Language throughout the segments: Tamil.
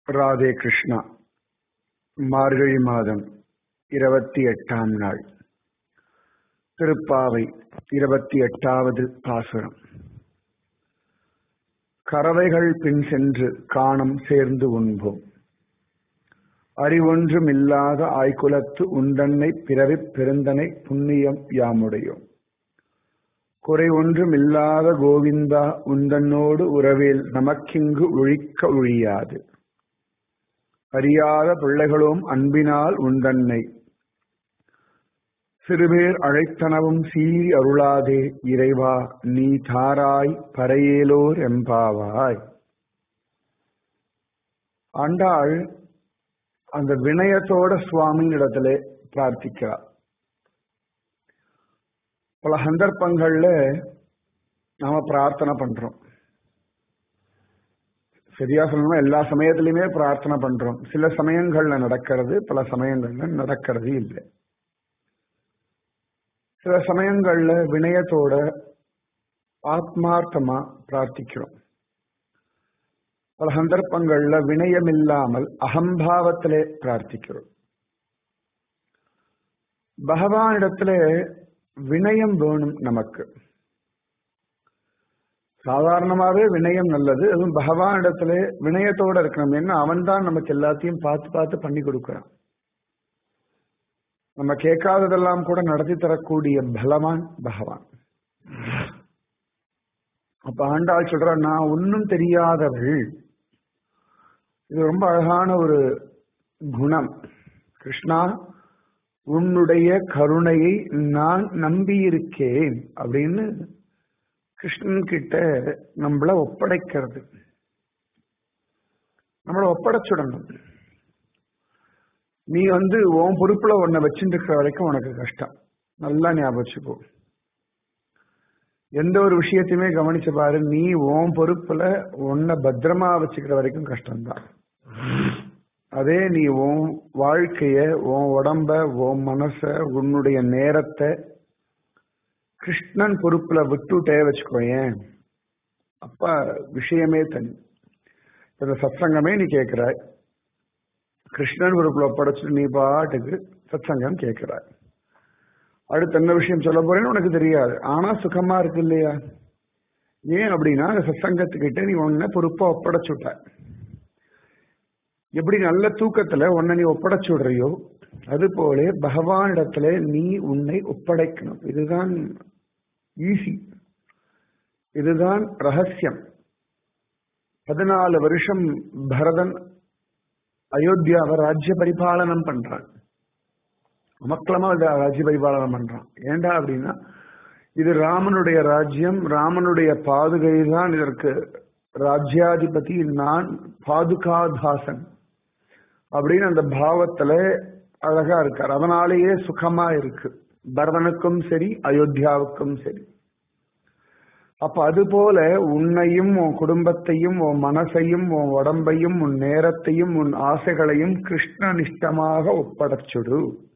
ராதே கிருஷ்ணா மார்கழி மாதம் இருபத்தி எட்டாம் நாள் திருப்பாவை இருபத்தி எட்டாவது பாசுரம் கறவைகள் பின் சென்று காணம் சேர்ந்து உண்போம் அறிவொன்றுமில்லாத ஆய்குலத்து உண்டன்னை பிறவிப் பெருந்தனை புண்ணியம் யாமுடையோம் குறை ஒன்றுமில்லாத கோவிந்தா உந்தன்னோடு உறவில் நமக்கிங்கு ஒழிக்க ஒழியாது அறியாத பிள்ளைகளோம் அன்பினால் உந்தன்னை சிறுபேர் அழைத்தனவும் சீறி அருளாதே இறைவா நீ தாராய் பறையேலோர் எம்பாவாய் ஆண்டாள் அந்த வினயத்தோட சுவாமி இடத்துல பிரார்த்திக்கிறார் பல சந்தர்ப்பங்கள்ல நாம பிரார்த்தனை பண்றோம் சரியா சொல்லணும் எல்லா சமயத்திலுமே பிரார்த்தனை பண்றோம் சில சமயங்கள்ல நடக்கிறது பல சமயங்கள்ல நடக்கிறது இல்லை சில சமயங்கள்ல வினயத்தோட ஆத்மார்த்தமா பிரார்த்திக்கிறோம் பல சந்தர்ப்பங்கள்ல வினயம் இல்லாமல் அகம்பாவத்திலே பிரார்த்திக்கிறோம் பகவானிடத்துல வினயம் வேணும் நமக்கு சாதாரணமாவே வினயம் நல்லது அதுவும் பகவானிடத்துல வினயத்தோட இருக்கணும் ஏன்னா அவன் தான் நமக்கு எல்லாத்தையும் பார்த்து பார்த்து பண்ணி கொடுக்கிறான் நம்ம கேட்காததெல்லாம் கூட நடத்தி தரக்கூடிய பலவான் பகவான் அப்ப ஆண்டாள் சொல்ற நான் ஒன்னும் தெரியாதவள் இது ரொம்ப அழகான ஒரு குணம் கிருஷ்ணா உன்னுடைய கருணையை நான் நம்பியிருக்கேன் அப்படின்னு கிருஷ்ணன் கிட்ட நம்மள ஒப்படைக்கிறது நம்மள ஒப்படைச்சுடணும் நீ வந்து உன் பொறுப்புல உன்னை வச்சுட்டு இருக்கிற வரைக்கும் உனக்கு கஷ்டம் நல்லா ஞாபகம் வச்சுக்கோ எந்த ஒரு விஷயத்தையுமே கவனிச்சு பாரு நீ உன் பொறுப்புல உன்னை பத்திரமா வச்சுக்கிற வரைக்கும் கஷ்டம்தான் அதே நீ உன் வாழ்க்கைய உன் உடம்ப உன் மனச உன்னுடைய நேரத்தை கிருஷ்ணன் பொறுப்புல விட்டுட்டே வச்சுக்கோயேன் அப்ப விஷயமே தனி இந்த சத்சங்கமே நீ கேட்கிறாய் கிருஷ்ணன் பொறுப்புல ஒப்படைச்சிட்டு நீ பாட்டுக்கு சத்சங்கம் கேட்கிறாய் அடுத்து என்ன விஷயம் சொல்ல போறேன்னு உனக்கு தெரியாது ஆனா சுகமா இருக்கு இல்லையா ஏன் அப்படின்னா அந்த சத்சங்கத்துக்கிட்ட நீ உன்னை பொறுப்பா ஒப்படைச்சுட்ட எப்படி நல்ல தூக்கத்துல உன்னை நீ ஒப்படைச்சு விடுறியோ அது போல பகவானிடத்துல நீ உன்னை ஒப்படைக்கணும் இதுதான் ஈஸி இதுதான் ரகசியம் பதினாலு வருஷம் பரதன் அயோத்தியாவை ராஜ்ய பரிபாலனம் பண்றான் அமக்களமா ராஜ்ய பரிபாலனம் பண்றான் ஏண்டா அப்படின்னா இது ராமனுடைய ராஜ்யம் ராமனுடைய பாதுகை தான் இதற்கு ராஜ்யாதிபதி நான் பாதுகாதாசன் அப்படின்னு அந்த பாவத்துல அழகா இருக்கார் அதனாலேயே சுகமா இருக்கு பரதனுக்கும் சரி அயோத்தியாவுக்கும் சரி அப்ப அது போல உன்னையும் உன் குடும்பத்தையும் உன் மனசையும் உன் உடம்பையும் உன் நேரத்தையும் உன் ஆசைகளையும் கிருஷ்ணனிஷ்டமாக ஒப்படைச்சுடு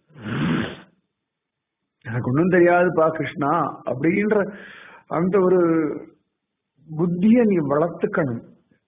எனக்கு ஒன்றும் தெரியாதுப்பா கிருஷ்ணா அப்படின்ற அந்த ஒரு புத்திய நீ வளர்த்துக்கணும்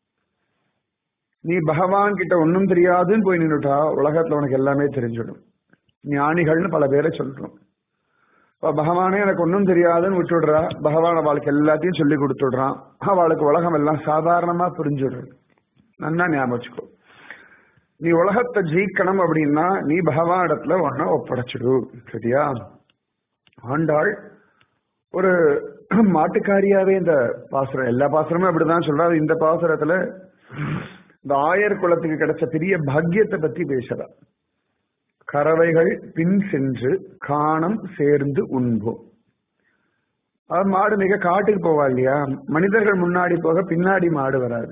நீ பகவான் கிட்ட ஒன்றும் தெரியாதுன்னு போய் நின்றுட்டா உலகத்துல உனக்கு எல்லாமே தெரிஞ்சிடும் ஞானிகள்னு பல பேரை சொல்றோம் இப்ப பகவானே எனக்கு ஒன்றும் தெரியாதுன்னு விட்டுடுறா பகவான் அவளுக்கு எல்லாத்தையும் சொல்லி கொடுத்துடுறான் அவளுக்கு உலகம் எல்லாம் சாதாரணமா புரிஞ்சுடுறது நன்னா ஞாபகம் வச்சுக்கோ நீ உலகத்தை ஜெயிக்கணும் அப்படின்னா நீ பகவான் இடத்துல ஒன்ன ஒப்படைச்சிடு சரியா ஆண்டாள் ஒரு மாட்டுக்காரியாவே இந்த பாசுரம் எல்லா பாசுரமும் அப்படிதான் சொல்றாரு இந்த பாசுரத்துல இந்த ஆயர் குலத்துக்கு கிடைச்ச பெரிய பாக்கியத்தை பத்தி பேசுறா கறவைகள் பின் சென்று காணம் சேர்ந்து உண்போம் அது மாடு மிக காட்டுக்கு போவா இல்லையா மனிதர்கள் முன்னாடி போக பின்னாடி மாடு வராது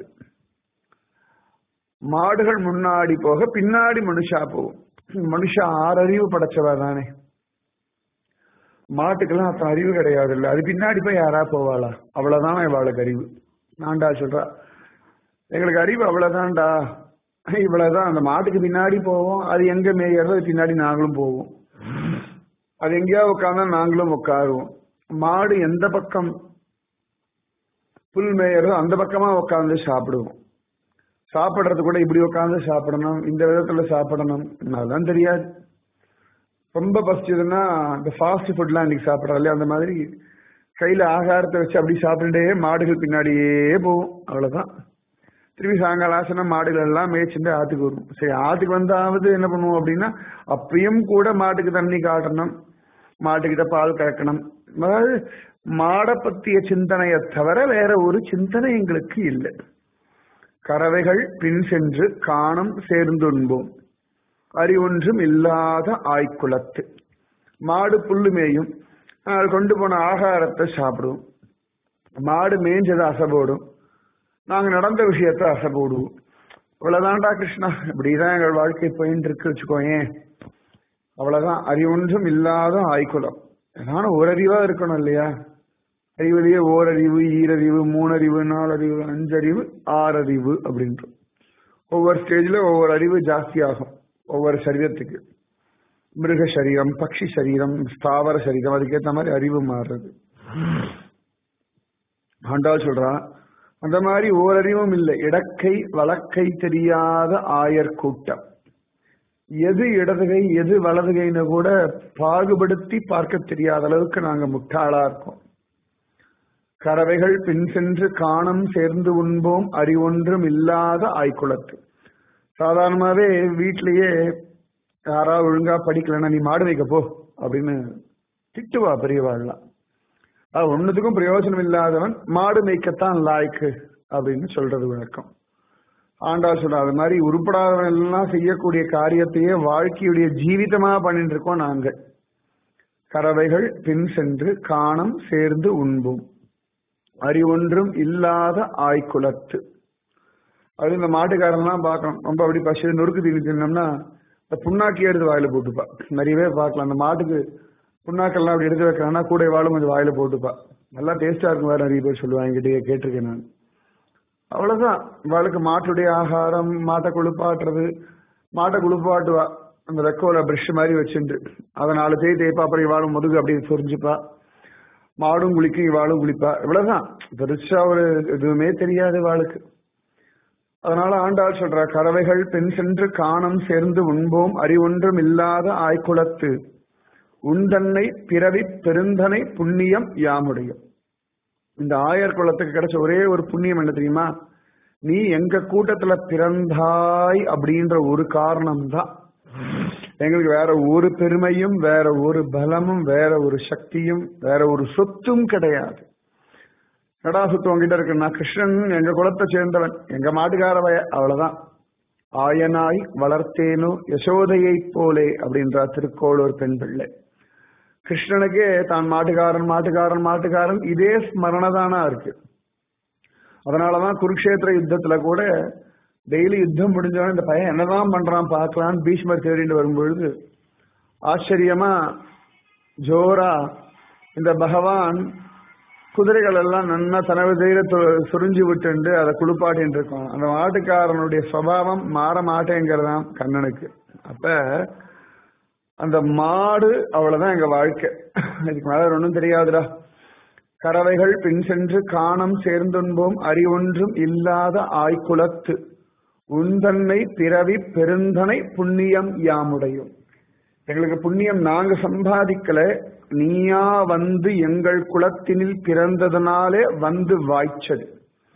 மாடுகள் முன்னாடி போக பின்னாடி மனுஷா போகும் மனுஷா ஆறு அறிவு படைச்சவா தானே மாட்டுக்கெல்லாம் அப்ப அறிவு கிடையாது இல்லை அது பின்னாடி போய் யாரா போவாளா அவ்வளவுதான் இவாளுக்கு அறிவு நான்டா சொல்றா எங்களுக்கு அறிவு அவ்வளவுதான்டா இவ்வளவுதான் அந்த மாட்டுக்கு பின்னாடி போவோம் அது எங்க மேயறதோ பின்னாடி நாங்களும் போவோம் அது எங்கேயா உட்காந்தா நாங்களும் உட்காருவோம் மாடு எந்த பக்கம் புல் மேயறதோ அந்த பக்கமா உட்காந்து சாப்பிடுவோம் சாப்பிடுறது கூட இப்படி உட்காந்து சாப்பிடணும் இந்த விதத்துல சாப்பிடணும் அதெல்லாம் தெரியாது ரொம்ப பசிச்சதுன்னா இந்த ஃபாஸ்ட் ஃபுட்லாம் இன்னைக்கு சாப்பிட்றோம் இல்லையா அந்த மாதிரி கையில ஆகாரத்தை வச்சு அப்படி சாப்பிட்டுட்டே மாடுகள் பின்னாடியே போகும் அவ்வளவுதான் திரும்பி சாயங்காலம் ஆசனா மாடுகள் எல்லாம் மேய்ச்சிட்டு ஆத்துக்கு வரும் சரி ஆத்துக்கு வந்தாவது என்ன பண்ணுவோம் அப்படின்னா அப்பயும் கூட மாட்டுக்கு தண்ணி காட்டணும் மாட்டுக்கிட்ட பால் கறக்கணும் அதாவது மாடை பத்திய சிந்தனையை தவிர வேற ஒரு சிந்தனை எங்களுக்கு இல்லை கறவைகள் பின் சென்று காணம் சேர்ந்துண்போம் அறிவொன்றும் இல்லாத ஆய்க்குலத்து மாடு புல்லு மேயும் அது கொண்டு போன ஆகாரத்தை சாப்பிடுவோம் மாடு மேய்ஞ்சதை அசைபோடும் நாங்க நடந்த விஷயத்த அசைபோடுவோம் இவ்வளவுதான்டா கிருஷ்ணா இப்படிதான் எங்கள் வாழ்க்கை போயின்னு இருக்கு வச்சுக்கோயேன் அவ்வளவுதான் அறிவொன்றும் இல்லாத ஆய்க்குலம் ஏதான ஓரறிவா இருக்கணும் இல்லையா அறிவுலயே ஓரறிவு ஈரறிவு மூணறிவு நாலறிவு அஞ்சறிவு ஆறறிவு அப்படின்ட்டு ஒவ்வொரு ஸ்டேஜ்ல ஒவ்வொரு அறிவு ஜாஸ்தி ஆகும் ஒவ்வொரு சரீரத்துக்கு மிருக சரீரம் பக்ஷி சரீரம் ஸ்தாவர சரீரம் அதுக்கேற்ற மாதிரி அறிவு மாறுறது ஆண்டாள் சொல்றான் அந்த மாதிரி ஓரறிவும் இல்லை இடக்கை வழக்கை தெரியாத ஆயர் கூட்டம் எது இடதுகை எது வலதுகைன்னு கூட பாகுபடுத்தி பார்க்க தெரியாத அளவுக்கு நாங்க முட்டாளா இருக்கோம் கறவைகள் பின் சென்று காணம் சேர்ந்து உண்போம் அறிவொன்றும் இல்லாத ஆய்குலத்து சாதாரணமாவே வீட்லயே யாராவது ஒழுங்கா படிக்கலன்னா நீ மாடு வைக்க போ அப்படின்னு திட்டுவா பெரியவாள்லாம் அது ஒன்னுத்துக்கும் பிரயோஜனம் இல்லாதவன் மாடு மேய்க்கத்தான் லாய்க்கு அப்படின்னு சொல்றது வழக்கம் ஆண்டா சொல்ற அது மாதிரி உருப்படாதவன் எல்லாம் செய்யக்கூடிய காரியத்தையே வாழ்க்கையுடைய ஜீவிதமா பண்ணிட்டு இருக்கோம் நாங்கள் கறவைகள் பின் சென்று காணம் சேர்ந்து உண்போம் அறிவொன்றும் இல்லாத ஆய்குலத்து அது இந்த மாட்டுக்காரன்லாம் பார்க்கணும் ரொம்ப அப்படி பசி நொறுக்கு தீனி தின்னோம்னா இந்த புண்ணாக்கி எடுத்து வாயில போட்டுப்பா நிறையவே பார்க்கலாம் அந்த மாட்டுக்கு புண்ணாக்கெல்லாம் அப்படி எடுத்து வைக்கிறான்னா கூட வாழும் கொஞ்சம் வாயில போட்டுப்பா நல்லா டேஸ்டா இருக்கும் வேற நிறைய பேர் சொல்லுவாங்க என்கிட்டயே கேட்டிருக்கேன் நான் அவ்வளவுதான் இவாளுக்கு மாட்டுடைய ஆகாரம் மாட்டை குளிப்பாட்டுறது மாட்டை குளிப்பாட்டுவா அந்த ரெக்கோல பிரஷ் மாதிரி வச்சுட்டு அதை நாலு தேய் தேய்ப்பா அப்புறம் இவாளும் முதுகு அப்படியே சொரிஞ்சுப்பா மாடும் குளிக்கும் இவாளும் குளிப்பா இவ்வளவுதான் பெருசா ஒரு எதுவுமே தெரியாது இவாளுக்கு அதனால ஆண்டாள் சொல்ற கறவைகள் பெண் சென்று காணம் சேர்ந்து உண்போம் அறிவொன்றும் இல்லாத ஆய்குலத்து உந்தன்னை பிறவி பெருந்தனை புண்ணியம் யாமுடையும் இந்த ஆயர் குலத்துக்கு கிடைச்ச ஒரே ஒரு புண்ணியம் என்ன தெரியுமா நீ எங்க கூட்டத்துல பிறந்தாய் அப்படின்ற ஒரு காரணம் தான் எங்களுக்கு வேற ஒரு பெருமையும் வேற ஒரு பலமும் வேற ஒரு சக்தியும் வேற ஒரு சொத்தும் கிடையாது கடா சொத்து உங்ககிட்ட இருக்குன்னா கிருஷ்ணன் எங்க குலத்தை சேர்ந்தவன் எங்க மாட்டுக்கார வய அவ்வளவுதான் ஆயனாய் வளர்த்தேனோ யசோதையை போலே அப்படின்ற திருக்கோளூர் பெண் பிள்ளை கிருஷ்ணனுக்கே தான் மாட்டுக்காரன் மாட்டுக்காரன் மாட்டுக்காரன் இதே ஸ்மரணதானா இருக்கு அதனாலதான் குருக்ஷேத்திர யுத்தத்துல கூட டெய்லி யுத்தம் முடிஞ்சவன் இந்த பையன் என்னதான் பண்றான் பார்க்கலான்னு பீஷ்மர் தேடிட்டு வரும்பொழுது ஆச்சரியமா ஜோரா இந்த பகவான் குதிரைகள் எல்லாம் நன்னா தனவு தைர சுரிஞ்சு விட்டுண்டு அதை குளிப்பாட்டின்னு இருக்கோம் அந்த மாட்டுக்காரனுடைய சுவாவம் மாற மாட்டேங்கிறதாம் கண்ணனுக்கு அப்ப அந்த மாடு அவ்வளவுதான் எங்க வாழ்க்கை இதுக்கு மேல ஒன்றும் தெரியாதுடா கறவைகள் பின் சென்று காணம் சேர்ந்துண்போம் அறிவொன்றும் இல்லாத ஆய்குலத்து உந்தன்னை பிறவி பெருந்தனை புண்ணியம் யாமுடையும் எங்களுக்கு புண்ணியம் நாங்க சம்பாதிக்கல நீயா வந்து எங்கள் குலத்தினில் பிறந்ததுனாலே வந்து வாய்ச்சது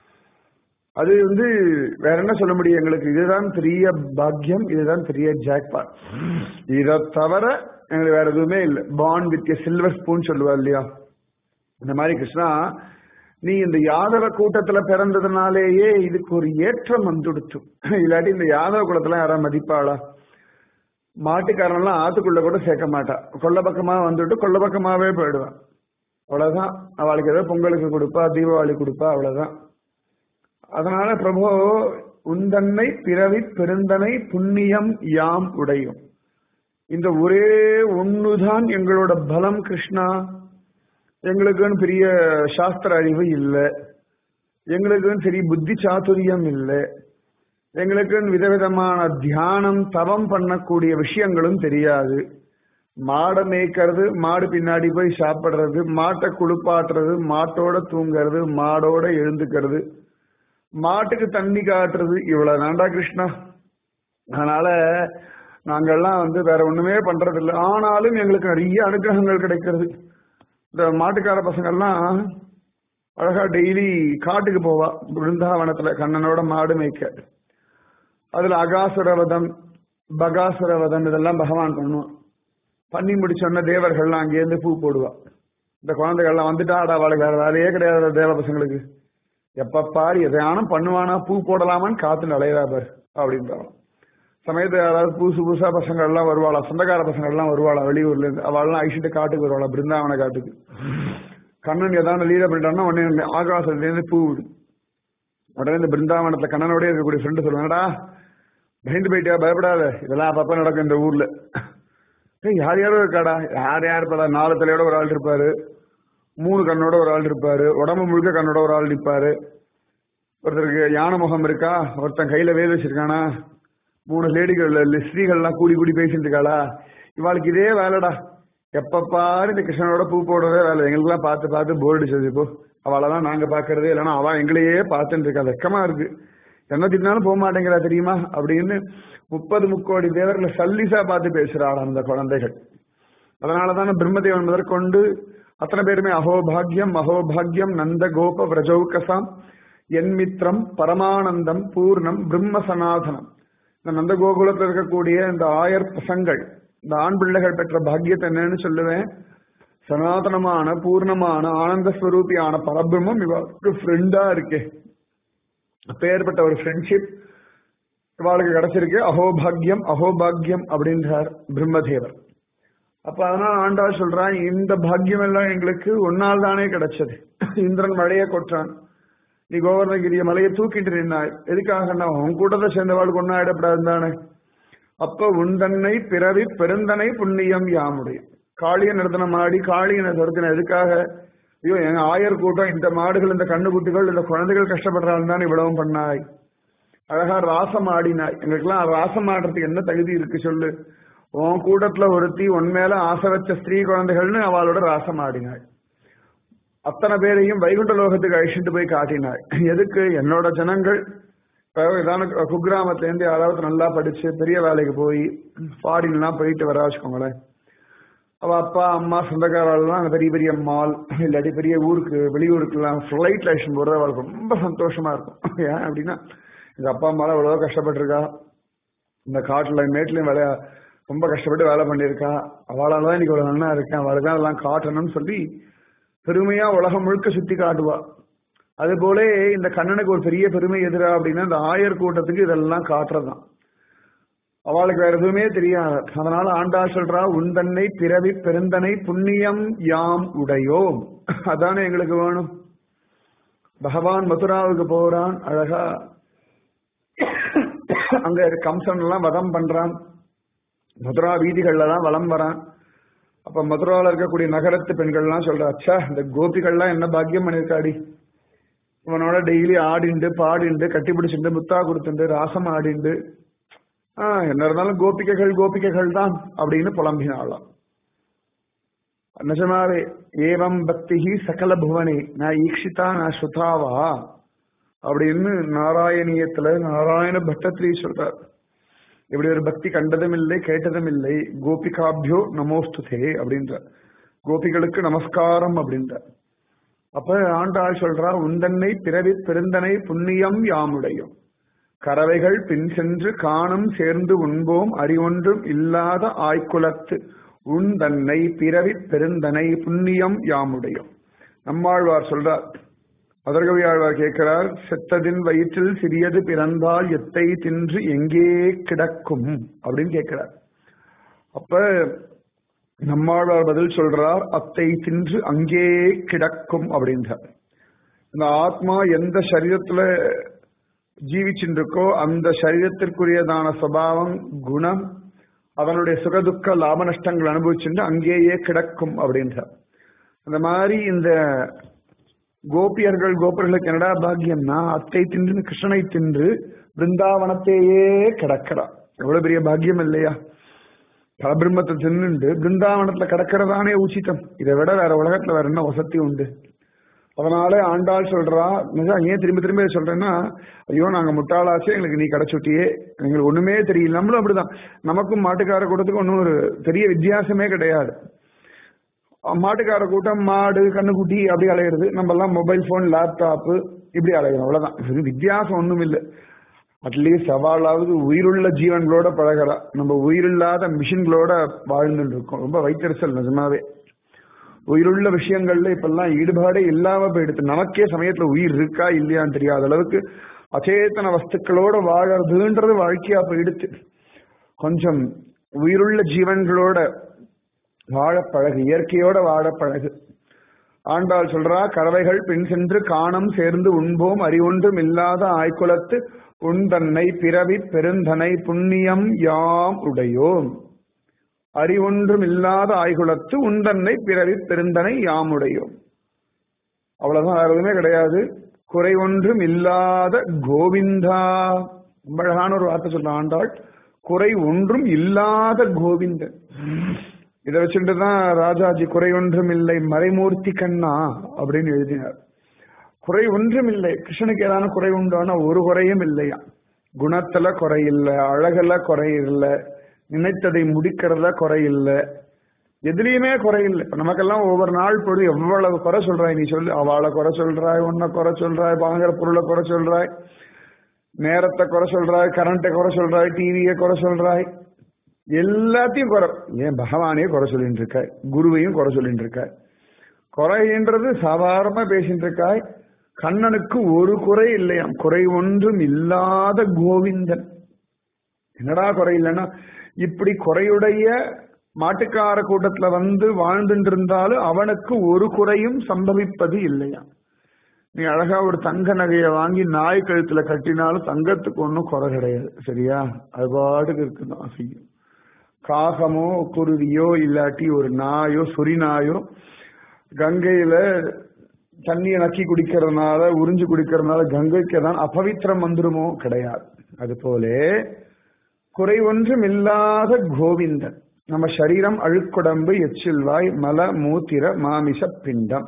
அது வந்து வேற என்ன சொல்ல முடியும் எங்களுக்கு இதுதான் பெரிய பாக்கியம் இதுதான் பெரிய ஜாக்பாட் இதை தவிர எங்களுக்கு வேற எதுவுமே இல்லை பாண்ட் வித் சில்வர் ஸ்பூன் சொல்லுவா இல்லையா இந்த மாதிரி கிருஷ்ணா நீ இந்த யாதவ கூட்டத்துல பிறந்ததுனாலேயே இதுக்கு ஒரு ஏற்றம் வந்துடுச்சு இல்லாட்டி இந்த யாதவ குலத்துல யாராவது மதிப்பாளா மாட்டுக்காரன்லாம் ஆத்துக்குள்ள கூட சேர்க்க மாட்டா கொள்ள பக்கமா வந்துட்டு கொள்ள பக்கமாவே போயிடுவான் அவ்வளவுதான் அவளுக்கு ஏதோ பொங்கலுக்கு கொடுப்பா தீபாவளி கொடுப்பா அவ்வளவுதான் அதனால பிரபு உந்தன்னை பிறவி பெருந்தனை புண்ணியம் யாம் உடையும் இந்த ஒரே ஒண்ணுதான் எங்களோட பலம் கிருஷ்ணா எங்களுக்குன்னு பெரிய சாஸ்திர அறிவு இல்லை எங்களுக்குன்னு சரி புத்தி சாதுரியம் இல்லை எங்களுக்குன்னு விதவிதமான தியானம் தவம் பண்ணக்கூடிய விஷயங்களும் தெரியாது மாடை மேய்க்கிறது மாடு பின்னாடி போய் சாப்பிடுறது மாட்டை குளிப்பாட்டுறது மாட்டோட தூங்குறது மாடோட எழுந்துக்கிறது மாட்டுக்கு தண்ணி காட்டுறது இவ்வளவு தாண்டா கிருஷ்ணா அதனால நாங்கெல்லாம் வந்து வேற ஒண்ணுமே பண்றது இல்லை ஆனாலும் எங்களுக்கு நிறைய அனுகிரகங்கள் கிடைக்கிறது இந்த மாட்டுக்கார பசங்கள்லாம் அழகா டெய்லி காட்டுக்கு போவா பிருந்தாவனத்துல கண்ணனோட மாடு மேய்க்க அதுல அகாசுரவதம் பகாசுரவதம் இதெல்லாம் பகவான் பண்ணுவான் பண்ணி முடிச்சோன்ன தேவர்கள்லாம் அங்கேருந்து பூ போடுவா இந்த குழந்தைகள்லாம் வந்துட்டாடா அவளுக்கு வேற வேலையே கிடையாது தேவ பசங்களுக்கு எப்ப பாரு எதையானும் பண்ணுவானா பூ போடலாமான்னு காத்து அலையறா பாரு அப்படின்றான் சமயத்துல யாராவது புதுசு புதுசா பசங்க எல்லாம் வருவாளா சொந்தக்கார பசங்க எல்லாம் வருவாளா வெளியூர்ல இருந்து அவள்லாம் அழிச்சிட்டு காட்டுக்கு வருவாளா பிருந்தாவன காட்டுக்கு கண்ணன் ஏதாவது லீல பண்ணிட்டான்னா உடனே ஆகாசத்துல இருந்து பூ விடும் உடனே இந்த பிருந்தாவனத்துல கண்ணனோட இருக்கக்கூடிய ஃப்ரெண்டு சொல்லுவாங்கடா பயந்து போயிட்டியா பயப்படாத இதெல்லாம் அப்பப்ப நடக்கும் இந்த ஊர்ல ஏய் யார் யாரோ இருக்காடா யார் யார் இருப்பாடா நாலு தலையோட ஒரு ஆள் இருப்பாரு மூணு கண்ணோட ஒரு ஆள் இருப்பாரு உடம்பு முழுக்க கண்ணோட ஒரு ஆள் நிற்பாரு ஒருத்தருக்கு யானை முகம் இருக்கா ஒருத்தன் கையில வேல் வச்சிருக்கானா மூணு லேடிகள் ஸ்ரீகள்லாம் கூடி கூடி பேசிட்டு இருக்காளா இவாளுக்கு இதே வேலைடா எப்ப பாரு இந்த கிருஷ்ணனோட பூ போடுறதே வேலை எங்களுக்கெல்லாம் பார்த்து பார்த்து போர் அடிச்சது இப்போ அவளெல்லாம் நாங்க பாக்குறதே இல்லைன்னா அவ எங்களையே பார்த்துட்டு இருக்கா வெக்கமா இருக்கு என்ன தின்னாலும் போக மாட்டேங்கிறா தெரியுமா அப்படின்னு முப்பது முக்கோடி தேவர்களை சல்லிசா பார்த்து பேசுறாள் அந்த குழந்தைகள் அதனாலதான பிரம்மதேவன் முதற்கொண்டு அத்தனை பேருமே அஹோபாகியம் அஹோபாகியம் நந்த கோப விரஜௌகசாம் என் மித்திரம் பரமானந்தம் பூர்ணம் பிரம்ம சனாதனம் இந்த நந்த கோகுலத்தில் இருக்கக்கூடிய இந்த ஆயர் பசங்கள் இந்த ஆண் பிள்ளைகள் பெற்ற பாக்கியத்தை என்னன்னு சொல்லுவேன் சனாதனமான பூர்ணமான ஆனந்த ஸ்வரூபியான பரபிரம்மம் இவருக்கு ஃப்ரெண்டா இருக்கே அப்பேற்பட்ட ஒரு ஃப்ரெண்ட்ஷிப் இவாளுக்கு கிடைச்சிருக்கு அஹோபாகியம் அஹோபாகியம் அப்படின்றார் பிரம்மதேவர் அப்ப அதனால ஆண்டாள் சொல்றான் இந்த பாக்கியம் எல்லாம் எங்களுக்கு ஒன்னால் தானே கிடைச்சது இந்திரன் மழையை கொற்றான் நீ கோவர்ணகிரிய மலையை தூக்கிட்டு நின்னாய் எதுக்காக நான் உன் கூட்டத்தை சேர்ந்தவாளுக்கு ஒன்னும் ஆயிடப்படாது தானே அப்ப உந்தன்னை பிறவி பெருந்தனை புண்ணியம் யாமுடைய காளிய நிறுத்தனம் ஆடி காளியனை துரத்தின எதுக்காக ஐயோ எங்க ஆயர் கூட்டம் இந்த மாடுகள் இந்த கண்ணுக்குட்டிகள் இந்த குழந்தைகள் கஷ்டப்படுறாங்க தான் இவ்வளவும் பண்ணாய் அழகா ராசம் ஆடினாய் எங்களுக்கெல்லாம் ராசம் ஆடுறதுக்கு என்ன தகுதி இருக்கு சொல்லு உன் கூட்டத்துல ஒருத்தி உன் மேல ஆசை வச்ச ஸ்திரீ குழந்தைகள்னு அவளோட ராசம் ஆடினாய் அத்தனை பேரையும் வைகுண்ட லோகத்துக்கு அழிச்சுட்டு போய் காட்டினாய் எதுக்கு என்னோட ஜனங்கள் இப்போ ஏதான குக்கிராமத்துல இருந்து யாராவது நல்லா படிச்சு பெரிய வேலைக்கு போய் ஃபாரின்லாம் போயிட்டு வர வச்சுக்கோங்களேன் அவ அப்பா அம்மா சொந்தக்காரெல்லாம் அங்கே பெரிய பெரிய மால் இல்லாட்டி பெரிய ஊருக்கு வெளியூருக்குலாம் ஃப்ளைட்ல அழிச்சு போறது அவளுக்கு ரொம்ப சந்தோஷமா இருக்கும் ஏன் அப்படின்னா எங்க அப்பா அம்மாலாம் எவ்வளவோ கஷ்டப்பட்டிருக்கா இந்த காட்டுல மேட்லயும் வேலை ரொம்ப கஷ்டப்பட்டு வேலை பண்ணியிருக்கா அவளால தான் இன்னைக்கு இவ்வளவு நல்லா இருக்கேன் அவளுக்கு தான் எல்லாம் காட்டணும்னு சொல்லி பெருமையா உலகம் முழுக்க சுத்தி காட்டுவா அது போல இந்த கண்ணனுக்கு ஒரு பெரிய பெருமை எதிரா அப்படின்னா இந்த ஆயர் கூட்டத்துக்கு இதெல்லாம் காட்டுறதுதான் அவளுக்கு வேற எதுவுமே தெரியாது அதனால ஆண்டா சொல்றா உந்தன்னை பிறவி பெருந்தனை புண்ணியம் யாம் உடையோம் அதானே எங்களுக்கு வேணும் பகவான் மதுராவுக்கு போறான் அழகா அங்க கம்சன் எல்லாம் வதம் பண்றான் மதுரா வீதிகள்ல தான் வலம் வரான் அப்ப மதுராவில் இருக்கக்கூடிய நகரத்து பெண்கள்லாம் சொல்றா அச்சா இந்த கோபிகள்லாம் என்ன பாக்கியம் பண்ணிருக்காடி இவனோட டெய்லி ஆடிண்டு பாடிண்டு கட்டி பிடிச்சிண்டு முத்தா கொடுத்துண்டு ராசம் ஆடிண்டு ஆஹ் என்ன இருந்தாலும் கோபிகைகள் கோபிகைகள் தான் அப்படின்னு புலம்பினாளாம் நிஜமாவே ஏவம் பக்தி சகல புவனே நான் ஈக்ஷிதா நான் சுதாவா அப்படின்னு நாராயணியத்துல நாராயண பட்டத்திரி சொல்றார் இப்படி ஒரு பக்தி கண்டதும் இல்லை கேட்டதும் இல்லை கோபிகாபியோ நமோஸ்துதே அப்படின்ற கோபிகளுக்கு நமஸ்காரம் அப்படின்ற அப்ப ஆண்டாள் சொல்றா உந்தன்னை பிறவி பெருந்தனை புண்ணியம் யாமுடையும் கறவைகள் பின் சென்று காணும் சேர்ந்து உண்போம் அறிவொன்றும் இல்லாத ஆய்குலத்து உன் தன்னை பிறவி பெருந்தனை புண்ணியம் யாமுடையும் நம்மாழ்வார் சொல்றார் அதர்கவி ஆழ்வார் கேட்கிறார் செத்ததின் வயிற்றில் சிறியது பிறந்தால் எத்தை தின்று எங்கே கிடக்கும் அப்படின்னு கேட்கிறார் அப்ப நம்மாழ்வார் பதில் சொல்றார் அத்தை தின்று அங்கே கிடக்கும் அப்படின்றார் இந்த ஆத்மா எந்த சரீரத்துல ஜீவிச்சுட்டு இருக்கோ அந்த சரீரத்திற்குரியதான சுபாவம் குணம் அதனுடைய சுகதுக்க லாப நஷ்டங்கள் அனுபவிச்சுட்டு அங்கேயே கிடக்கும் அப்படின்றார் அந்த மாதிரி இந்த கோபியர்கள் கோபர்களுக்கு என்னடா பாக்கியம்னா அத்தை தின்று கிருஷ்ணனை தின்று பிருந்தாவனத்தையே கிடக்கிறா எவ்வளவு பெரிய பாக்கியம் இல்லையா பரபிரம்மத்தை தின்னுண்டு பிருந்தாவனத்துல கிடக்கிறதானே உச்சிதம் இதை விட வேற உலகத்துல வேற என்ன வசதி உண்டு அதனால ஆண்டாள் சொல்றா நிஜம் ஏன் திரும்ப திரும்ப இதை சொல்றேன்னா ஐயோ நாங்க முட்டாளாச்சே எங்களுக்கு நீ கிடைச்சுட்டியே எங்களுக்கு ஒண்ணுமே தெரியல நம்மளும் அப்படிதான் நமக்கும் மாட்டுக்கார கூட்டத்துக்கும் ஒன்றும் ஒரு பெரிய வித்தியாசமே கிடையாது மாட்டுக்கார கூட்டம் மாடு கண்ணுக்குட்டி அப்படி அலையிறது நம்ம எல்லாம் மொபைல் போன் லேப்டாப்பு இப்படி அலையிறோம் அவ்வளவுதான் இது வித்தியாசம் ஒண்ணும் இல்லை அட்லீஸ்ட் அவளாவது உயிருள்ள ஜீவன்களோட பழகிறா நம்ம உயிரில்லாத மிஷின்களோட வாழ்ந்துட்டு இருக்கோம் ரொம்ப வைத்தறிச்சல் நிஜமாவே உயிருள்ள விஷயங்கள்ல இப்பெல்லாம் ஈடுபாடே இல்லாம போயிடுது நமக்கே சமயத்துல உயிர் இருக்கா இல்லையான்னு தெரியாத அளவுக்கு அச்சேதன வஸ்துக்களோட வாழறதுன்றது வாழ்க்கையா போயிடுச்சு கொஞ்சம் உயிருள்ள ஜீவன்களோட வாழ பழகு இயற்கையோட வாழ பழகு ஆண்டாள் சொல்றா கறவைகள் பின் சென்று காணம் சேர்ந்து உண்போம் அறிவொன்றும் இல்லாத ஆய்குலத்து உண்தன்னை பிறவி பெருந்தனை புண்ணியம் யாம் உடையோம் அறிவொன்றும் இல்லாத ஆய்குலத்து உந்தன்னை பிறவி பெருந்தனை யாமுடையோம் அவ்வளவுதான் வேற எதுவுமே கிடையாது குறை ஒன்றும் இல்லாத கோவிந்தா ரொம்ப அழகான ஒரு வார்த்தை சொல்ற ஆண்டாள் குறை ஒன்றும் இல்லாத கோவிந்தன் இதை வச்சுட்டு தான் ராஜாஜி குறை ஒன்றும் இல்லை மறைமூர்த்தி கண்ணா அப்படின்னு எழுதினார் குறை ஒன்றும் இல்லை கிருஷ்ணனுக்கு ஏதான குறை உண்டான ஒரு குறையும் இல்லையா குணத்துல குறை இல்லை அழகுல குறை இல்லை நினைத்ததை முடிக்கிறதுல குறை இல்லை எதுலயுமே குறை இல்லை இப்ப நமக்கெல்லாம் ஒவ்வொரு நாள் பொழுது எவ்வளவு குறை சொல்றாய் நீ சொல்லு அவளை குறை சொல்றாய் உன்னை குறை சொல்றாய் வாங்குற பொருளை குறை சொல்றாய் நேரத்தை குறை சொல்றாய் கரண்ட்டை குறை சொல்றாய் டிவியை குறை சொல்றாய் எல்லாத்தையும் குறை ஏன் பகவானே குறை சொல்லிட்டு இருக்க குருவையும் குறை சொல்லிட்டு இருக்க குறைன்றது சாதாரணமா பேசிட்டு இருக்காய் கண்ணனுக்கு ஒரு குறை இல்லையாம் குறை ஒன்றும் இல்லாத கோவிந்தன் என்னடா குறை இல்லைன்னா இப்படி குறையுடைய மாட்டுக்கார கூட்டத்துல வந்து வாழ்ந்துட்டு இருந்தாலும் அவனுக்கு ஒரு குறையும் சம்பவிப்பது இல்லையா நீ அழகா ஒரு தங்க நகையை வாங்கி நாய் கழுத்துல கட்டினாலும் தங்கத்துக்கு ஒன்றும் குறை கிடையாது சரியா அது பாட்டுக்கு இருக்குதான் செய்யும் காகமோ குருவியோ இல்லாட்டி ஒரு நாயோ சொறி நாயோ கங்கையில தண்ணியை நக்கி குடிக்கிறதுனால உறிஞ்சு குடிக்கிறதுனால கங்கைக்கு தான் அபவித்திரம் வந்துருமோ கிடையாது அது போல குறை ஒன்றும் இல்லாத கோவிந்தன் நம்ம சரீரம் அழுக்குடம்பு எச்சில்வாய் மல மூத்திர மாமிச பிண்டம்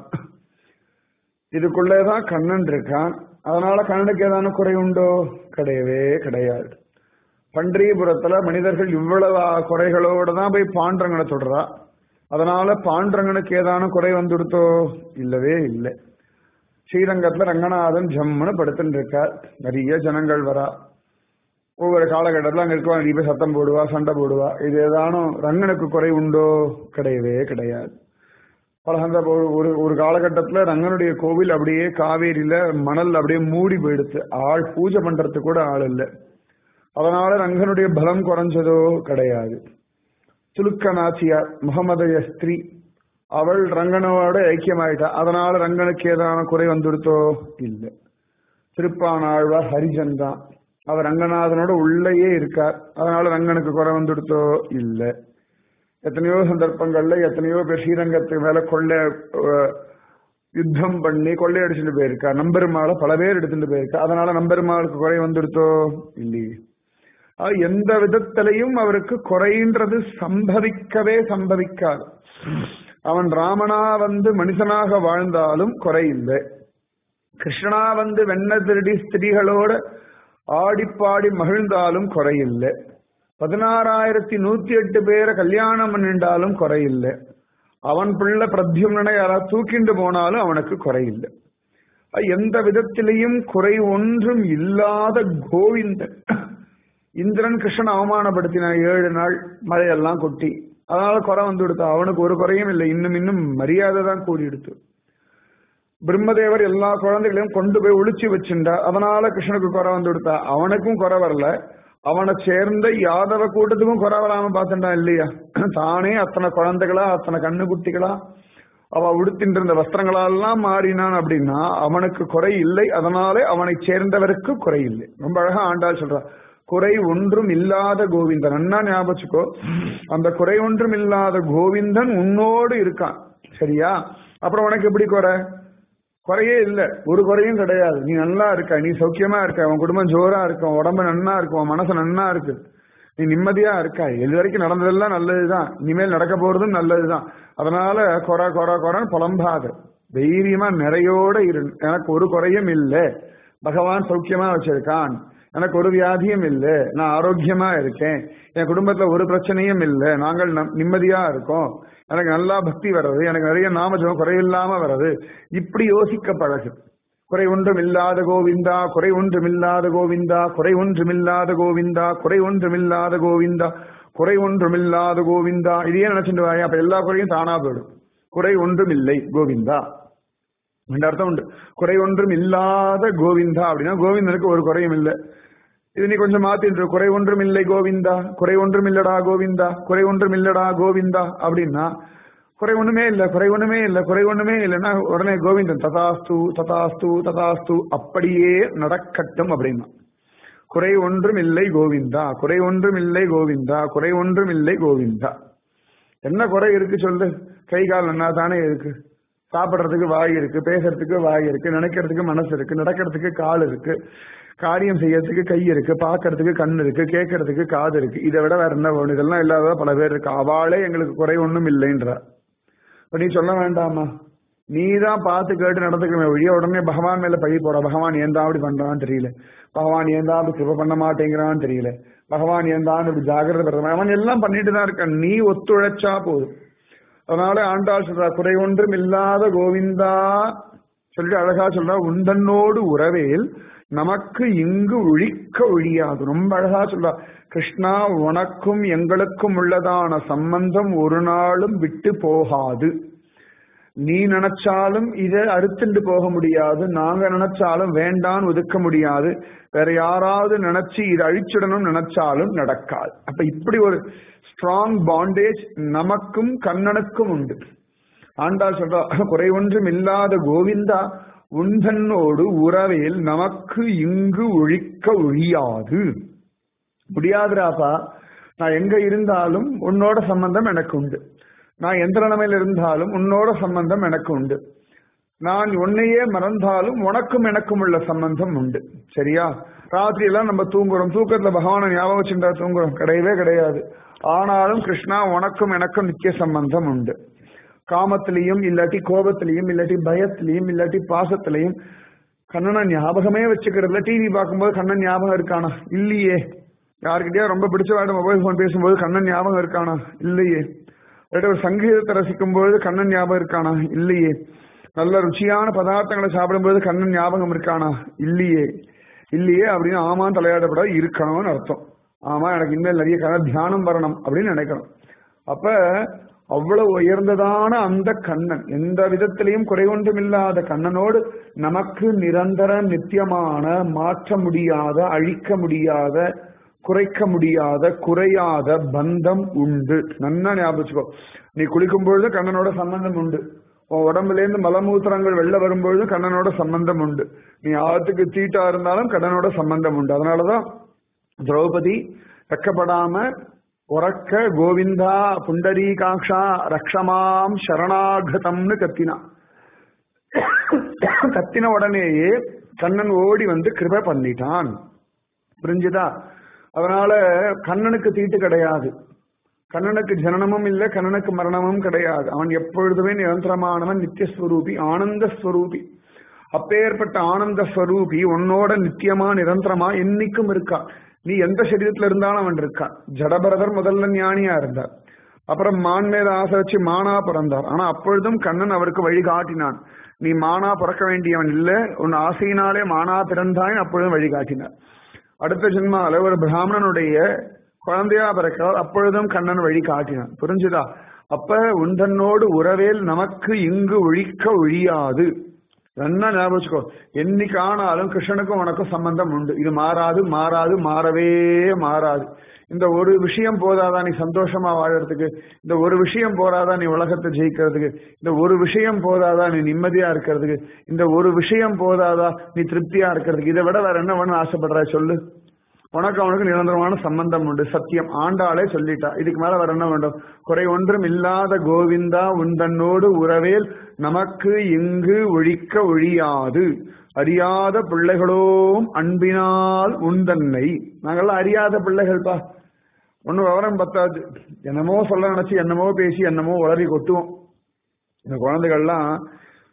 இதுக்குள்ளேதான் கண்ணன் இருக்கான் அதனால கண்ணனுக்கு ஏதான குறை உண்டோ கிடையவே கிடையாது பன்றியபுரத்துல மனிதர்கள் இவ்வளவு குறைகளோட தான் போய் பாண்டரங்கனை தொடரா அதனால பாண்டரங்கனுக்கு ஏதான குறை வந்துடுத்தோ இல்லவே இல்லை ஸ்ரீரங்கத்துல ரங்கநாதன் ஜம்முன்னு படுத்துட்டு இருக்கார் நிறைய ஜனங்கள் வரா ஒவ்வொரு காலகட்டத்தில் அங்க இருக்கவா நிறைய பேர் சத்தம் போடுவா சண்டை போடுவா இது ஏதானும் ரங்கனுக்கு குறை உண்டோ கிடையவே கிடையாது பல சந்த ஒரு ஒரு காலகட்டத்துல ரங்கனுடைய கோவில் அப்படியே காவேரியில மணல் அப்படியே மூடி போயிடுச்சு ஆள் பூஜை பண்றதுக்கு கூட ஆள் இல்லை அதனால ரங்கனுடைய பலம் குறைஞ்சதோ கிடையாது துலுக்க நாச்சியார் முகமதைய ஸ்திரீ அவள் ரங்கனோட ஐக்கியமாயிட்டா அதனால ரங்கனுக்கு ஏதான குறை வந்துடுத்தோ இல்லை திருப்பானாழ்வார் ஹரிஜன் தான் அவர் ரங்கநாதனோட உள்ளேயே இருக்கார் அதனால ரங்கனுக்கு குறை வந்துடுத்தோ இல்லை எத்தனையோ சந்தர்ப்பங்கள்ல எத்தனையோ பேர் ஸ்ரீரங்கத்துக்கு மேல கொள்ளை யுத்தம் பண்ணி கொள்ளையடிச்சுட்டு போயிருக்கா நம்பெருமாளை பல பேர் எடுத்துட்டு போயிருக்கா அதனால நம்பெருமாளுக்கு குறை வந்துடுத்தோ இல்லையே எந்த விதத்திலையும் அவருக்கு குறைன்றது சம்பவிக்கவே சம்பவிக்காது அவன் ராமனா வந்து மனுஷனாக வாழ்ந்தாலும் குறை இல்லை கிருஷ்ணனா வந்து வெண்ண திருடி ஸ்திரீகளோட ஆடி பாடி மகிழ்ந்தாலும் குறையில்லை பதினாறாயிரத்தி நூத்தி எட்டு பேரை கல்யாணம் பண்ணிண்டாலும் குறையில்லை அவன் பிள்ளை பிரத்யும்னனை யாராவது தூக்கிண்டு போனாலும் அவனுக்கு குறையில்லை எந்த விதத்திலையும் குறை ஒன்றும் இல்லாத கோவிந்தன் இந்திரன் கிருஷ்ணன் அவமானப்படுத்தின ஏழு நாள் மழையெல்லாம் கொட்டி அதனால குறை வந்து கொடுத்தா அவனுக்கு ஒரு குறையும் இல்லை இன்னும் இன்னும் மரியாதை தான் கூடி எடுத்து பிரம்மதேவர் எல்லா குழந்தைகளையும் கொண்டு போய் ஒளிச்சு வச்சுண்டா அதனால கிருஷ்ணனுக்கு குறை வந்து கொடுத்தா அவனுக்கும் குறை வரல அவனை சேர்ந்த யாதவ கூட்டத்துக்கும் குறை வராம பார்த்துட்டா இல்லையா தானே அத்தனை குழந்தைகளா அத்தனை கண்ணு குட்டிகளா அவ உடுத்தின்ற இருந்த வஸ்திரங்களெல்லாம் மாறினான் அப்படின்னா அவனுக்கு குறை இல்லை அதனாலே அவனை சேர்ந்தவருக்கு குறை இல்லை ரொம்ப அழகா ஆண்டாள் சொல்றா குறை ஒன்றும் இல்லாத கோவிந்தன் அண்ணா ஞாபகம் அந்த குறை ஒன்றும் இல்லாத கோவிந்தன் உன்னோடு இருக்கான் சரியா அப்புறம் உனக்கு எப்படி குறை குறையே இல்லை ஒரு குறையும் கிடையாது நீ நல்லா இருக்க நீ சௌக்கியமா இருக்க உன் குடும்பம் ஜோரா இருக்கும் உடம்பு நன்னா இருக்கு உன் மனசு நன்னா இருக்கு நீ நிம்மதியா இருக்கா இது வரைக்கும் நடந்ததெல்லாம் நல்லதுதான் இனிமேல் நடக்க போறதும் நல்லதுதான் அதனால குறை குறை குறைன்னு புலம்பாது தைரியமா நிறையோட இரு எனக்கு ஒரு குறையும் இல்லை பகவான் சௌக்கியமா வச்சிருக்கான் எனக்கு ஒரு வியாதியும் இல்லை நான் ஆரோக்கியமா இருக்கேன் என் குடும்பத்துல ஒரு பிரச்சனையும் இல்லை நாங்கள் நம்- நிம்மதியா இருக்கோம் எனக்கு நல்லா பக்தி வர்றது எனக்கு நிறைய நாமஜம் குறையில்லாம வர்றது இப்படி யோசிக்க பழகு குறை ஒன்றும் இல்லாத கோவிந்தா குறை ஒன்றும் இல்லாத கோவிந்தா குறை ஒன்றும் இல்லாத கோவிந்தா குறை ஒன்றும் இல்லாத கோவிந்தா குறை ஒன்றும் இல்லாத கோவிந்தா இதையே நினைச்சிட்டு வாயா அப்ப எல்லா குறையும் தானா போயிடும் குறை ஒன்றும் இல்லை கோவிந்தா இந்த அர்த்தம் உண்டு குறை ஒன்றும் இல்லாத கோவிந்தா அப்படின்னா கோவிந்தனுக்கு ஒரு குறையும் இல்லை இது நீ கொஞ்சம் மாத்திட்டு குறை ஒன்றும் இல்லை கோவிந்தா குறை ஒன்றும் இல்லடா கோவிந்தா குறை ஒன்றும் இல்லடா கோவிந்தா அப்படின்னா குறை ஒண்ணுமே இல்ல குறை ஒண்ணுமே இல்ல குறை ஒண்ணுமே இல்லைன்னா உடனே கோவிந்தன் ததாஸ்து ததாஸ்து ததாஸ்து அப்படியே நடக்கட்டும் அப்படின்னா குறை ஒன்றும் இல்லை கோவிந்தா குறை ஒன்றும் இல்லை கோவிந்தா குறை ஒன்றும் இல்லை கோவிந்தா என்ன குறை இருக்கு சொல்லு கை கால் நன்னா தானே இருக்கு சாப்பிடுறதுக்கு வாய் இருக்கு பேசுறதுக்கு வாய் இருக்கு நினைக்கிறதுக்கு மனசு இருக்கு நடக்கிறதுக்கு கால் இருக்கு காரியம் செய்யறதுக்கு கை இருக்கு பார்க்கறதுக்கு கண் இருக்கு கேட்கறதுக்கு காது இருக்கு இதை விட வேற என்ன வேணும் இதெல்லாம் இல்லாத பல பேர் இருக்கு அவளே எங்களுக்கு குறை ஒண்ணும் இல்லைன்றா இப்ப நீ சொல்ல வேண்டாமா நீ தான் பார்த்து கேட்டு நடந்துக்கணுமே ஒழிய உடனே பகவான் மேல பழி போட பகவான் ஏன் தான் அப்படி பண்றான்னு தெரியல பகவான் ஏன் தான் அப்படி கிருப பண்ண மாட்டேங்கிறான்னு தெரியல பகவான் ஏன் தான் இப்படி ஜாகிரதை பண்றான் அவன் எல்லாம் பண்ணிட்டு தான் இருக்கான் நீ ஒத்துழைச்சா போதும் அதனால ஆண்டாள் சொல்றா குறை ஒன்றும் இல்லாத கோவிந்தா சொல்லிட்டு அழகா சொல்றா உந்தன்னோடு உறவேல் நமக்கு இங்கு ஒழிக்க ஒழியாது ரொம்ப அழகா சொல்றா கிருஷ்ணா உனக்கும் எங்களுக்கும் உள்ளதான சம்பந்தம் ஒரு நாளும் விட்டு போகாது நீ நினைச்சாலும் இதை அறுத்துண்டு போக முடியாது நாங்க நினைச்சாலும் வேண்டான்னு ஒதுக்க முடியாது வேற யாராவது நினைச்சு இதை அழிச்சிடணும் நினைச்சாலும் நடக்காது அப்ப இப்படி ஒரு ஸ்ட்ராங் பாண்டேஜ் நமக்கும் கண்ணனுக்கும் உண்டு ஆண்டாள் சொல்றா குறை ஒன்றும் இல்லாத கோவிந்தா உந்தன்னோடு உறவேல் நமக்கு இங்கு ஒழிக்க ஒழியாது முடியாதுராப்பா நான் எங்க இருந்தாலும் உன்னோட சம்பந்தம் எனக்கு உண்டு நான் எந்த நிலைமையில இருந்தாலும் உன்னோட சம்பந்தம் எனக்கு உண்டு நான் உன்னையே மறந்தாலும் உனக்கும் எனக்கும் உள்ள சம்பந்தம் உண்டு சரியா ராத்திரி எல்லாம் நம்ம தூங்குறோம் தூக்கத்துல பகவானை ஞாபகம் வச்சுட்டா தூங்குறோம் கிடையவே கிடையாது ஆனாலும் கிருஷ்ணா உனக்கும் எனக்கும் நித்திய சம்பந்தம் உண்டு காமத்திலையும் இல்லாட்டி கோபத்திலையும் இல்லாட்டி பயத்திலையும் இல்லாட்டி பாசத்திலையும் கண்ணனை ஞாபகமே வச்சுக்கிறதுல டிவி பார்க்கும்போது கண்ணன் ஞாபகம் இருக்கானா இல்லையே யாருக்கிட்டயா ரொம்ப பிடிச்ச வேட மொபைல் போன் பேசும்போது கண்ணன் ஞாபகம் இருக்கானா இல்லையே இல்லாட்டி ஒரு சங்கீதத்தை ரசிக்கும் பொழுது கண்ணன் ஞாபகம் இருக்கானா இல்லையே நல்ல ருச்சியான பதார்த்தங்களை சாப்பிடும்போது கண்ணன் ஞாபகம் இருக்கானா இல்லையே இல்லையே அப்படின்னு ஆமான்னு தலையாடப்பட இருக்கணும்னு அர்த்தம் ஆமா எனக்கு இனிமேல் நிறைய கதை தியானம் வரணும் அப்படின்னு நினைக்கணும் அப்ப அவ்வளவு உயர்ந்ததான அந்த கண்ணன் எந்த விதத்திலையும் குறைவொன்றும் இல்லாத கண்ணனோடு நமக்கு நிரந்தர நித்தியமான மாற்ற முடியாத அழிக்க முடியாத குறைக்க முடியாத குறையாத பந்தம் உண்டு நன்னா ஞாபகம் வச்சுக்கோ நீ குளிக்கும் பொழுது கண்ணனோட சம்பந்தம் உண்டு உன் உடம்புல இருந்து மலமூத்திரங்கள் வெளில வரும்பொழுது கண்ணனோட சம்பந்தம் உண்டு நீ ஆத்துக்கு தீட்டா இருந்தாலும் கண்ணனோட சம்பந்தம் உண்டு அதனாலதான் திரௌபதி வெக்கப்படாம உறக்க கோவிந்தா புண்டரீகாட்சா ரக்ஷமாம் சரணாகதம்னு கத்தினா கத்தின உடனேயே கண்ணன் ஓடி வந்து கிருபை பண்ணிட்டான் புரிஞ்சுதா அதனால கண்ணனுக்கு தீட்டு கிடையாது கண்ணனுக்கு ஜனனமும் இல்லை கண்ணனுக்கு மரணமும் கிடையாது அவன் எப்பொழுதுமே நிரந்தரமானவன் நித்தியஸ்வரூபி ஆனந்த ஸ்வரூபி அப்பேற்பட்ட ஆனந்த ஸ்வரூபி உன்னோட நித்தியமா நிரந்தரமா என்னைக்கும் இருக்கா நீ எந்த சரீரத்துல இருந்தாலும் அவன் இருக்கான் ஜடபரதர் முதல்ல ஞானியா இருந்தார் அப்புறம் மான் மேல ஆசை வச்சு மானா பிறந்தார் ஆனா அப்பொழுதும் கண்ணன் அவருக்கு வழி காட்டினான் நீ மானா பிறக்க வேண்டியவன் இல்ல உன் ஆசையினாலே மானா பிறந்தாய் அப்பொழுதும் வழி காட்டினார் அடுத்த ஜென்மால ஒரு பிராமணனுடைய குழந்தையா பிறக்கிறார் அப்பொழுதும் கண்ணன் வழி காட்டினான் புரிஞ்சுதா அப்ப உந்தன்னோடு உறவேல் நமக்கு இங்கு ஒழிக்க ஒழியாது என்ன ஞாபகம் வச்சுக்கோ என்னைக்கு ஆனாலும் கிருஷ்ணனுக்கும் உனக்கும் சம்பந்தம் உண்டு இது மாறாது மாறாது மாறவே மாறாது இந்த ஒரு விஷயம் போதாதா நீ சந்தோஷமா வாழறதுக்கு இந்த ஒரு விஷயம் போதாதா நீ உலகத்தை ஜெயிக்கிறதுக்கு இந்த ஒரு விஷயம் போதாதா நீ நிம்மதியா இருக்கிறதுக்கு இந்த ஒரு விஷயம் போதாதா நீ திருப்தியா இருக்கிறதுக்கு இதை விட வேற என்ன வேணும் ஆசைப்படுற சொல்லு உனக்கு அவனுக்கு நிரந்தரமான சம்பந்தம் உண்டு சத்தியம் ஆண்டாளே சொல்லிட்டா இதுக்கு மேல வேற என்ன வேண்டும் குறை ஒன்றும் இல்லாத கோவிந்தா உந்தன்னோடு உறவேல் நமக்கு இங்கு ஒழிக்க ஒழியாது அறியாத பிள்ளைகளோம் அன்பினால் உந்தன்னை நாங்கெல்லாம் அறியாத பிள்ளைகள்ப்பா ஒன்னும் விவரம் பத்தாது என்னமோ சொல்ல நினைச்சு என்னமோ பேசி என்னமோ உளறி கொட்டுவோம் இந்த குழந்தைகள்லாம்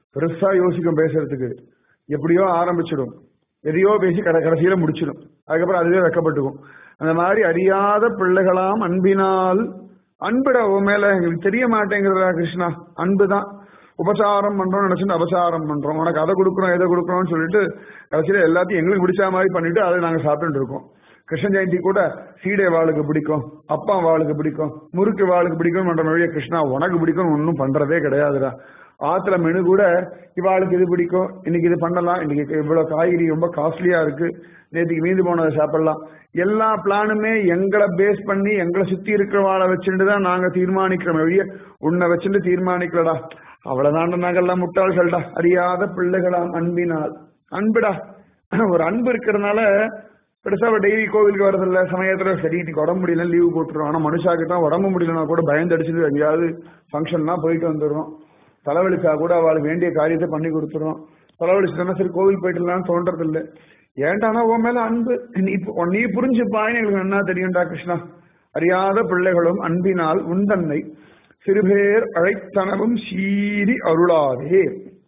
பெருசா யோசிக்கும் பேசுறதுக்கு எப்படியோ ஆரம்பிச்சிடும் எதையோ பேசி கடை கடைசியில முடிச்சிடும் அதுக்கப்புறம் அதுவே வெக்கப்பட்டுக்கும் அந்த மாதிரி அறியாத பிள்ளைகளாம் அன்பினால் அன்புட உன் மேல எங்களுக்கு தெரிய மாட்டேங்கிறதா கிருஷ்ணா அன்புதான் உபசாரம் பண்றோம் நினைச்சுட்டு அபசாரம் பண்றோம் உனக்கு அதை கொடுக்குறோம் எதை கொடுக்குறோம்னு சொல்லிட்டு கடைசியில எல்லாத்தையும் எங்களுக்கு பிடிச்ச மாதிரி பண்ணிட்டு அதை நாங்க சாப்பிட்டுட்டு இருக்கோம் கிருஷ்ண ஜெயந்தி கூட சீடை வாளுக்கு பிடிக்கும் அப்பா வாளுக்கு பிடிக்கும் முறுக்கு வாளுக்கு பிடிக்கும் பண்ற வழிய கிருஷ்ணா உனக்கு பிடிக்கும் ஒன்றும் பண்றதே கிடையாதுடா ஆத்துல மெனு கூட இவாளுக்கு இது பிடிக்கும் இன்னைக்கு இது பண்ணலாம் இன்னைக்கு இவ்வளவு காய்கறி ரொம்ப காஸ்ட்லியா இருக்கு நேற்றுக்கு மீந்து போனதை சாப்பிடலாம் எல்லா பிளானுமே எங்களை பேஸ் பண்ணி எங்களை சுத்தி இருக்கிறவாளை வச்சுட்டு தான் நாங்க தீர்மானிக்கிறோம் வழிய உன்னை வச்சுட்டு தீர்மானிக்கலடா அவ்வளவுதான் நாங்கெல்லாம் முட்டாள்கள்டா அறியாத பிள்ளைகளாம் அன்பினால் அன்புடா ஒரு அன்பு இருக்கிறதுனால பெருசா டெய்லி கோவிலுக்கு வரதில்ல சமயத்துல சரி இன்னைக்கு உடம்பு முடியல லீவு போட்டுரும் ஆனா மனுஷாக்கு தான் உடம்பு முடியலன்னா கூட பயந்து அடிச்சுட்டு எங்கேயாவது ஃபங்க்ஷன்னா போயிட்டு வந்துடுறோம் தலைவலிச்சா கூட அவளுக்கு வேண்டிய காரியத்தை பண்ணி கொடுத்துரும் தலைவலிச்சுட்டா சரி கோவில் போயிட்டுலாம்னு தோன்றது இல்லை ஏன்டானா உன் மேல அன்பு நீ நீ புரிஞ்சுப்பான்னு எங்களுக்கு என்ன தெரியும்டா கிருஷ்ணா அறியாத பிள்ளைகளும் அன்பினால் உந்தன்னை சிறுபேர் அழைத்தனவும் சீறி அருளாதே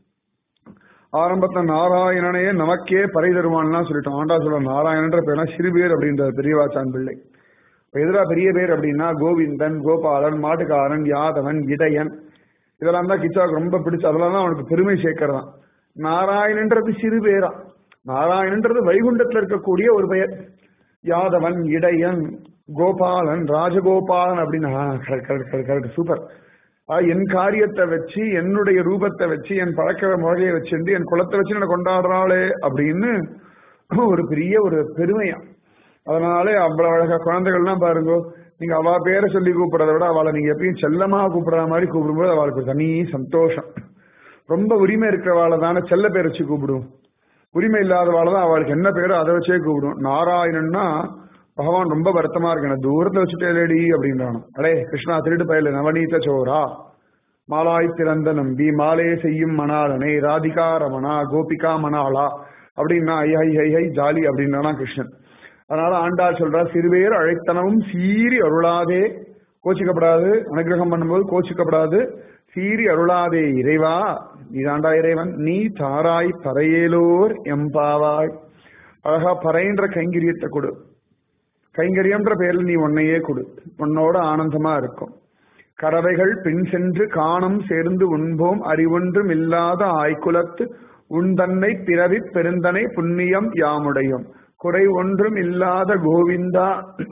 ஆரம்பத்துல நாராயணனையே நமக்கே பறை தருவான்லாம் சொல்லிட்டோம் ஆண்டா சொல்ல நாராயணன்ற பேர்லாம் சிறுபேர் அப்படின்ற பெரியவாச்சான் பிள்ளை எதிரா பெரிய பேர் அப்படின்னா கோவிந்தன் கோபாலன் மாட்டுக்காரன் யாதவன் இடையன் இதெல்லாம் தான் கிச்சாவுக்கு ரொம்ப பிடிச்ச அதெல்லாம் தான் அவனுக்கு பெருமை சேர்க்கறதான் நாராயணன்றது சிறு பேரா நாராயணன்றது வைகுண்டத்துல இருக்கக்கூடிய ஒரு பெயர் யாதவன் இடையன் கோபாலன் ராஜகோபாலன் அப்படின்னு கரெக்ட் சூப்பர் என் காரியத்தை வச்சு என்னுடைய ரூபத்தை வச்சு என் பழக்க முறையை வச்சிருந்து என் குலத்தை வச்சு என்ன கொண்டாடுறாளே அப்படின்னு ஒரு பெரிய ஒரு பெருமையா அதனால அவ்வளவு அழகா குழந்தைகள்லாம் பாருங்க நீங்க அவ பேரை சொல்லி கூப்பிடுறத விட அவளை நீங்க எப்பயும் செல்லமா கூப்பிடுற மாதிரி கூப்பிடும்போது அவளுக்கு தனி சந்தோஷம் ரொம்ப உரிமை இருக்கிறவாளை தானே செல்ல பேர் வச்சு கூப்பிடுவோம் உரிமை இல்லாதவாளை தான் அவளுக்கு என்ன பேரோ அதை வச்சே கூப்பிடும் நாராயணன்னா பகவான் ரொம்ப வருத்தமா இருக்கு எனக்கு தூரத்துல வச்சுட்டே லேடி அப்படின்றானோ அடே கிருஷ்ணா திருடு பயல நவநீத சோரா மாலாய் திறந்த நம்பி மாலே செய்யும் மணாலனே ராதிகா ரமணா கோபிகா மணாலா அப்படின்னா ஐ ஹை ஹை ஹை ஜாலி அப்படின்னா கிருஷ்ணன் அதனால ஆண்டாள் சொல்றா சிறுவேர் அழைத்தனவும் சீறி அருளாதே கோச்சிக்கப்படாது அனுகிரகம் பண்ணும்போது கோச்சிக்கப்படாது சீறி அருளாதே இறைவா நீதாண்டா இறைவன் நீ தாராய் பறையேலோர் எம்பாவாய் அழகா பறைன்ற கைங்கரியத்தை கொடு கைங்கரியம்ன்ற பேர்ல நீ உன்னையே கொடு உன்னோட ஆனந்தமா இருக்கும் கறவைகள் பின் சென்று காணம் சேர்ந்து உண்போம் அறிவொன்றும் இல்லாத ஆய்குலத்து உன்தன்னை பிறவி பெருந்தனை புண்ணியம் யாமுடையும் குறை ஒன்றும் இல்லாத கோவிந்தா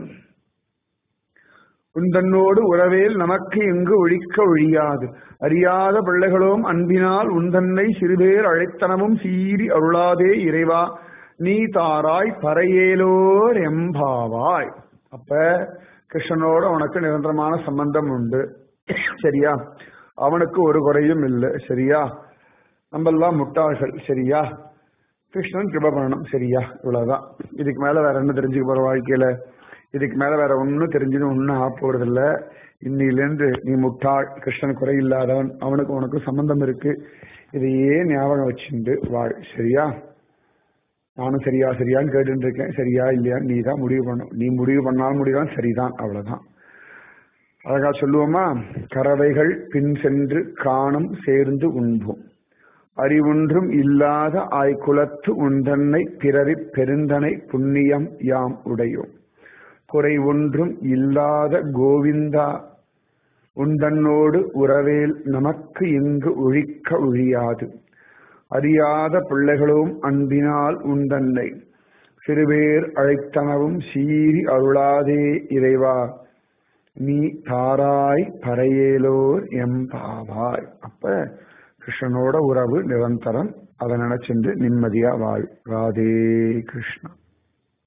உந்தன்னோடு உறவேல் நமக்கு எங்கு ஒழிக்க ஒழியாது அறியாத பிள்ளைகளோம் அன்பினால் உந்தன்னை சிறுபேர் அழைத்தனமும் சீறி அருளாதே இறைவா நீ தாராய் பறையேலோர் எம்பாவாய் அப்ப கிருஷ்ணனோட உனக்கு நிரந்தரமான சம்பந்தம் உண்டு சரியா அவனுக்கு ஒரு குறையும் இல்லை சரியா நம்ம எல்லாம் முட்டாள்கள் சரியா கிருஷ்ணன் கிருப பண்ணணும் சரியா இவ்வளவுதான் இதுக்கு மேல வேற என்ன தெரிஞ்சுக்க போற வாழ்க்கையில இதுக்கு மேல வேற ஒன்னும் தெரிஞ்சுன்னு ஒன்னும் ஆக போறது இல்ல இன்னிலிருந்து நீ முட்டாள் கிருஷ்ணன் குறை இல்லாதவன் அவனுக்கு உனக்கு சம்பந்தம் இருக்கு இதையே ஞாபகம் வச்சுண்டு வாழ் சரியா நானும் சரியா சரியான்னு கேட்டு இருக்கேன் சரியா இல்லையா நீ தான் முடிவு பண்ணும் நீ முடிவு பண்ணாலும் முடிவுதான் சரிதான் அவ்வளவுதான் அழகா சொல்லுவோமா கறவைகள் பின் சென்று காணும் சேர்ந்து உண்போம் அறிவொன்றும் இல்லாத ஆய்குலத்து உந்தன்னை பிறவி பெருந்தனை புண்ணியம் யாம் உடையோம் குறை ஒன்றும் இல்லாத கோவிந்தா உந்தன்னோடு உறவேல் நமக்கு இங்கு ஒழிக்க ஒழியாது அறியாத பிள்ளைகளும் அன்பினால் உந்தன்னை சிறுபேர் அழைத்தனவும் சீறி அருளாதே இறைவா நீ தாராய் பறையேலோர் எம்பாவாய் அப்ப கிருஷ்ணனோட உறவு நிரந்தரம் அதை நினைச்சிருந்து நிம்மதியா வாழ் ராதே கிருஷ்ணா